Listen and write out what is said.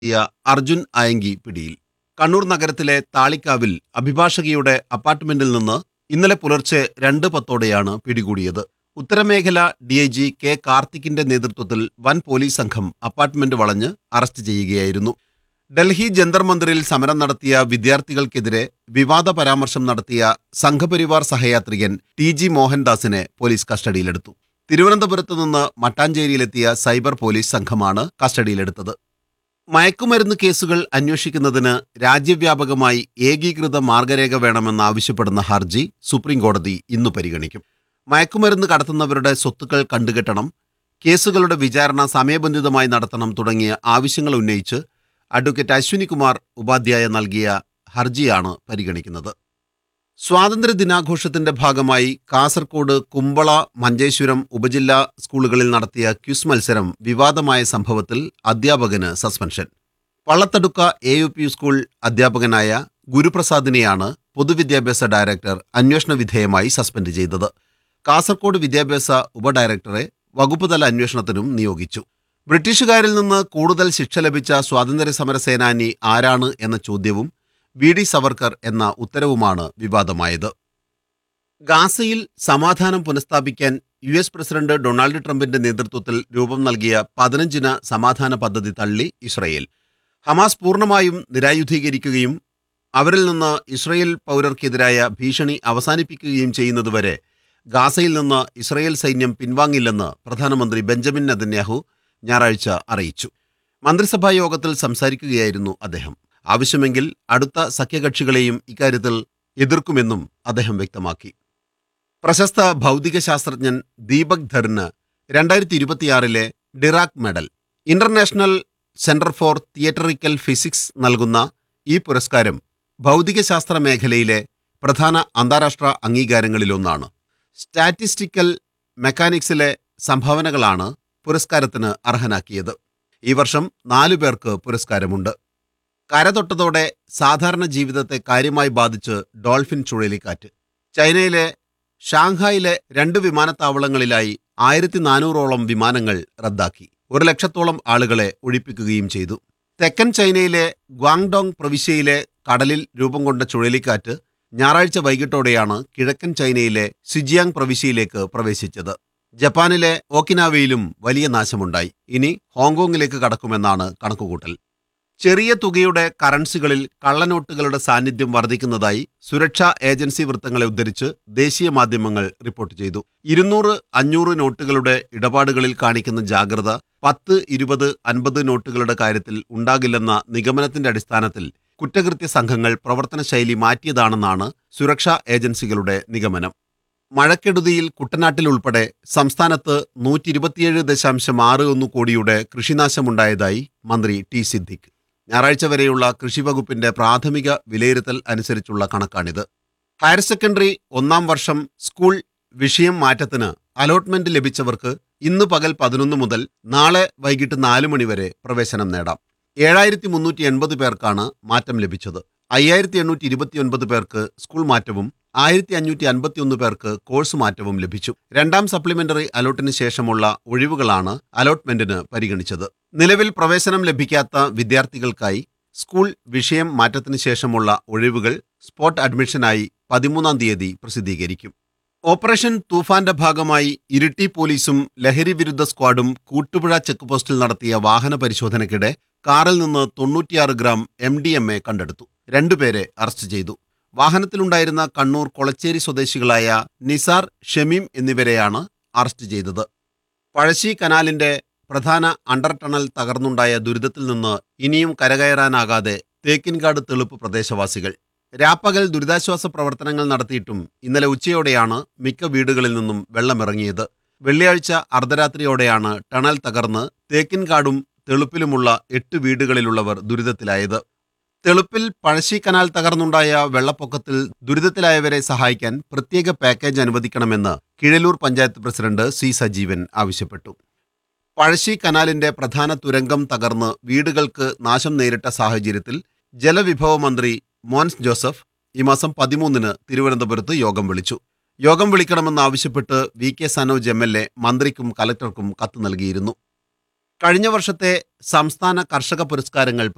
എത്തിയ അർജുൻ ആയങ്കി പിടിയിൽ കണ്ണൂർ നഗരത്തിലെ താളിക്കാവിൽ അഭിഭാഷകയുടെ അപ്പാർട്ട്മെന്റിൽ നിന്ന് ഇന്നലെ പുലർച്ചെ രണ്ട് പത്തോടെയാണ് പിടികൂടിയത് ഉത്തരമേഖല ഡിഐജി കെ കാർത്തിക്കിന്റെ നേതൃത്വത്തിൽ വൻ പോലീസ് സംഘം അപ്പാർട്ട്മെന്റ് വളഞ്ഞ് അറസ്റ്റ് ചെയ്യുകയായിരുന്നു ഡൽഹി ജന്തർ മന്ദിറിൽ സമരം നടത്തിയ വിദ്യാർത്ഥികൾക്കെതിരെ വിവാദ പരാമർശം നടത്തിയ സംഘപരിവാർ സഹയാത്രികൻ ടി ജി മോഹൻദാസിനെ പോലീസ് കസ്റ്റഡിയിലെടുത്തു തിരുവനന്തപുരത്ത് നിന്ന് മട്ടാഞ്ചേരിയിലെത്തിയ സൈബർ പോലീസ് സംഘമാണ് കസ്റ്റഡിയിലെടുത്തത് മയക്കുമരുന്ന് കേസുകൾ അന്വേഷിക്കുന്നതിന് രാജ്യവ്യാപകമായി ഏകീകൃത മാർഗരേഖ വേണമെന്നാവശ്യപ്പെടുന്ന ഹർജി സുപ്രീംകോടതി ഇന്ന് പരിഗണിക്കും മയക്കുമരുന്ന് കടത്തുന്നവരുടെ സ്വത്തുക്കൾ കണ്ടുകെട്ടണം കേസുകളുടെ വിചാരണ സമയബന്ധിതമായി നടത്തണം തുടങ്ങിയ ആവശ്യങ്ങൾ ഉന്നയിച്ച് അഡ്വക്കേറ്റ് അശ്വിനി കുമാർ ഉപാധ്യായ നൽകിയ ഹർജിയാണ് പരിഗണിക്കുന്നത് സ്വാതന്ത്ര്യ ദിനാഘോഷത്തിന്റെ ഭാഗമായി കാസർകോട് കുമ്പള മഞ്ചേശ്വരം ഉപജില്ലാ സ്കൂളുകളിൽ നടത്തിയ ക്വിസ് മത്സരം വിവാദമായ സംഭവത്തിൽ അധ്യാപകന് suspension Pallathadukka A U P school അധ്യാപകനായ ഗുരുപ്രസാദിനെയാണ് പൊതുവിദ്യാഭ്യാസ ഡയറക്ടർ അന്വേഷണ വിധേയമായി സസ്പെൻഡ് ചെയ്തത് കാസർകോട് വിദ്യാഭ്യാസ ഉപഡയറക്ടറെ വകുപ്പുതല അന്വേഷണത്തിനും നിയോഗിച്ചു ബ്രിട്ടീഷുകാരിൽ നിന്ന് കൂടുതൽ ശിക്ഷ ലഭിച്ച സ്വാതന്ത്ര്യ സമര സേനാനി ആരാണ് എന്ന ചോദ്യവും വി ഡി സവർക്കർ എന്ന ഉത്തരവുമാണ് വിവാദമായത് ഗാസയിൽ സമാധാനം പുനഃസ്ഥാപിക്കാൻ യു എസ് പ്രസിഡന്റ് ഡൊണാൾഡ് ട്രംപിന്റെ നേതൃത്വത്തിൽ രൂപം നൽകിയ പതിനഞ്ചിന സമാധാന പദ്ധതി തള്ളി ഇസ്രയേൽ ഹമാസ് പൂർണ്ണമായും നിരായുധീകരിക്കുകയും അവരിൽ നിന്ന് ഇസ്രയേൽ പൗരർക്കെതിരായ ഭീഷണി അവസാനിപ്പിക്കുകയും ചെയ്യുന്നതുവരെ ഗാസയിൽ നിന്ന് ഇസ്രയേൽ സൈന്യം പിൻവാങ്ങില്ലെന്ന് പ്രധാനമന്ത്രി ബെഞ്ചമിൻ നെതന്യാഹു ഞായറാഴ്ച അറിയിച്ചു മന്ത്രിസഭാ യോഗത്തിൽ സംസാരിക്കുകയായിരുന്നു അദ്ദേഹം ആവശ്യമെങ്കിൽ അടുത്ത സഖ്യകക്ഷികളെയും ഇക്കാര്യത്തിൽ എതിർക്കുമെന്നും അദ്ദേഹം വ്യക്തമാക്കി പ്രശസ്ത ഭൗതിക ശാസ്ത്രജ്ഞൻ ദീപക് ധറിന് രണ്ടായിരത്തി ഇരുപത്തിയാറിലെ Dirac medal international centre for theoretical physics നൽകുന്ന ഈ പുരസ്കാരം ഭൗതികശാസ്ത്ര മേഖലയിലെ പ്രധാന അന്താരാഷ്ട്ര അംഗീകാരങ്ങളിലൊന്നാണ് സ്റ്റാറ്റിസ്റ്റിക്കൽ മെക്കാനിക്സിലെ സംഭാവനകളാണ് പുരസ്കാരത്തിന് അർഹനാക്കിയത് ഈ വർഷം നാലു പേർക്ക് പുരസ്കാരമുണ്ട് കരതൊട്ടതോടെ സാധാരണ ജീവിതത്തെ കാര്യമായി ബാധിച്ച് ഡോൾഫിൻ ചുഴലിക്കാറ്റ് ചൈനയിലെ ഷാങ്ഹായിലെ രണ്ട് വിമാനത്താവളങ്ങളിലായി ആയിരത്തി നാനൂറോളം വിമാനങ്ങൾ റദ്ദാക്കി ഒരു ലക്ഷത്തോളം ആളുകളെ ഒഴിപ്പിക്കുകയും ചെയ്തു തെക്കൻ ചൈനയിലെ ഗ്വാങ്ഡോങ് പ്രവിശ്യയിലെ കടലിൽ രൂപം കൊണ്ട ചുഴലിക്കാറ്റ് ഞായറാഴ്ച വൈകിട്ടോടെയാണ് കിഴക്കൻ ചൈനയിലെ സിജിയാങ് പ്രവിശ്യയിലേക്ക് പ്രവേശിച്ചത് ജപ്പാനിലെ ഓക്കിനാവയിലും വലിയ നാശമുണ്ടായി ഇനി ഹോങ്കോങ്ങിലേക്ക് കടക്കുമെന്നാണ് കണക്കുകൂട്ടൽ ചെറിയ തുകയുടെ കറൻസികളിൽ കള്ളനോട്ടുകളുടെ സാന്നിധ്യം വർദ്ധിക്കുന്നതായി സുരക്ഷാ ഏജൻസി വൃത്തങ്ങളെ ഉദ്ധരിച്ച് ദേശീയ മാധ്യമങ്ങൾ റിപ്പോർട്ട് ചെയ്തു ഇരുന്നൂറ് അഞ്ഞൂറ് നോട്ടുകളുടെ ഇടപാടുകളിൽ കാണിക്കുന്ന ജാഗ്രത പത്ത് ഇരുപത് അൻപത് നോട്ടുകളുടെ കാര്യത്തിൽ ഉണ്ടാകില്ലെന്ന നിഗമനത്തിന്റെ അടിസ്ഥാനത്തിൽ കുറ്റകൃത്യ സംഘങ്ങൾ പ്രവർത്തന ശൈലി മാറ്റിയതാണെന്നാണ് സുരക്ഷാ ഏജൻസികളുടെ നിഗമനം മഴക്കെടുതിയിൽ കുട്ടനാട്ടിൽ ഉൾപ്പെടെ സംസ്ഥാനത്ത് നൂറ്റി ഇരുപത്തിയേഴ് ദശാംശം ആറ് ഒന്ന് കോടിയുടെ കൃഷിനാശമുണ്ടായതായി മന്ത്രി ടി സിദ്ദിഖ് ഞായറാഴ്ച വരെയുള്ള കൃഷിവകുപ്പിന്റെ പ്രാഥമിക വിലയിരുത്തൽ അനുസരിച്ചുള്ള കണക്കാണിത് ഹയർ സെക്കൻഡറി ഒന്നാം വർഷം സ്കൂൾ വിഷയം മാറ്റത്തിന് അലോട്ട്മെന്റ് ലഭിച്ചവർക്ക് ഇന്ന് പകൽ പതിനൊന്ന് മുതൽ നാളെ വൈകിട്ട് നാല് മണിവരെ പ്രവേശനം നേടാം ഏഴായിരത്തി മുന്നൂറ്റി എൺപത് പേർക്കാണ് മാറ്റം ലഭിച്ചത് അയ്യായിരത്തി എണ്ണൂറ്റി ഇരുപത്തിയൊൻപത് പേർക്ക് സ്കൂൾ മാറ്റവും ആയിരത്തി അഞ്ഞൂറ്റി അൻപത്തിയൊന്ന് പേർക്ക് കോഴ്സ് മാറ്റവും ലഭിച്ചു രണ്ടാം സപ്ലിമെന്ററി അലോട്ടിന് ശേഷമുള്ള ഒഴിവുകളാണ് അലോട്ട്മെന്റിന് പരിഗണിച്ചത് നിലവിൽ പ്രവേശനം ലഭിക്കാത്ത വിദ്യാർത്ഥികൾക്കായി സ്കൂൾ വിഷയം മാറ്റത്തിന് ശേഷമുള്ള ഒഴിവുകൾ സ്പോട്ട് അഡ്മിഷനായി പതിമൂന്നാം തീയതി പ്രസിദ്ധീകരിക്കും ഓപ്പറേഷൻ തൂഫാന്റെ ഭാഗമായി ഇരിട്ടി പോലീസും ലഹരി വിരുദ്ധ സ്ക്വാഡും കൂട്ടുപുഴ ചെക്ക് പോസ്റ്റിൽ നടത്തിയ വാഹന പരിശോധനയ്ക്കിടെ കാറിൽ നിന്ന് തൊണ്ണൂറ്റിയാറ് gram M D M A കണ്ടെടുത്തു രണ്ടുപേരെ അറസ്റ്റ് ചെയ്തു വാഹനത്തിലുണ്ടായിരുന്ന കണ്ണൂർ കൊളച്ചേരി സ്വദേശികളായ നിസാർ ഷമീം എന്നിവരെയാണ് അറസ്റ്റ് ചെയ്തത് പഴശ്ശി കനാലിന്റെ പ്രധാന അണ്ടർ ടണൽ തകർന്നുണ്ടായ ദുരിതത്തിൽ നിന്ന് ഇനിയും കരകയറാനാകാതെ തേക്കിൻകാട് തെളുപ്പ് പ്രദേശവാസികൾ രാപ്പകൽ ദുരിതാശ്വാസ പ്രവർത്തനങ്ങൾ നടത്തിയിട്ടും ഇന്നലെ ഉച്ചയോടെയാണ് മിക്ക വീടുകളിൽ നിന്നും വെള്ളമിറങ്ങിയത് വെള്ളിയാഴ്ച അർദ്ധരാത്രിയോടെയാണ് ടണൽ തകർന്ന് തേക്കിൻകാടും തെളുപ്പിലുമുള്ള എട്ട് വീടുകളിലുള്ളവർ ദുരിതത്തിലായത് തെളുപ്പിൽ പഴശ്ശി കനാൽ തകർന്നുണ്ടായ വെള്ളപ്പൊക്കത്തിൽ ദുരിതത്തിലായവരെ സഹായിക്കാൻ പ്രത്യേക പാക്കേജ് അനുവദിക്കണമെന്ന് കിഴലൂർ പഞ്ചായത്ത് പ്രസിഡന്റ് സി സജീവൻ ആവശ്യപ്പെട്ടു പഴശ്ശി കനാലിന്റെ പ്രധാന തുരങ്കം തകർന്ന് വീടുകൾക്ക് നാശം നേരിട്ട സാഹചര്യത്തിൽ ജലവിഭവ മന്ത്രി മോൻസ് ജോസഫ് ഈ മാസം പതിമൂന്നിന് തിരുവനന്തപുരത്ത് യോഗം വിളിച്ചു യോഗം വിളിക്കണമെന്നാവശ്യപ്പെട്ട് V K Sanoj M L A മന്ത്രിക്കും കലക്ടർക്കും കത്ത് നൽകിയിരുന്നു കഴിഞ്ഞ വർഷത്തെ സംസ്ഥാന കർഷക പുരസ്കാരങ്ങൾ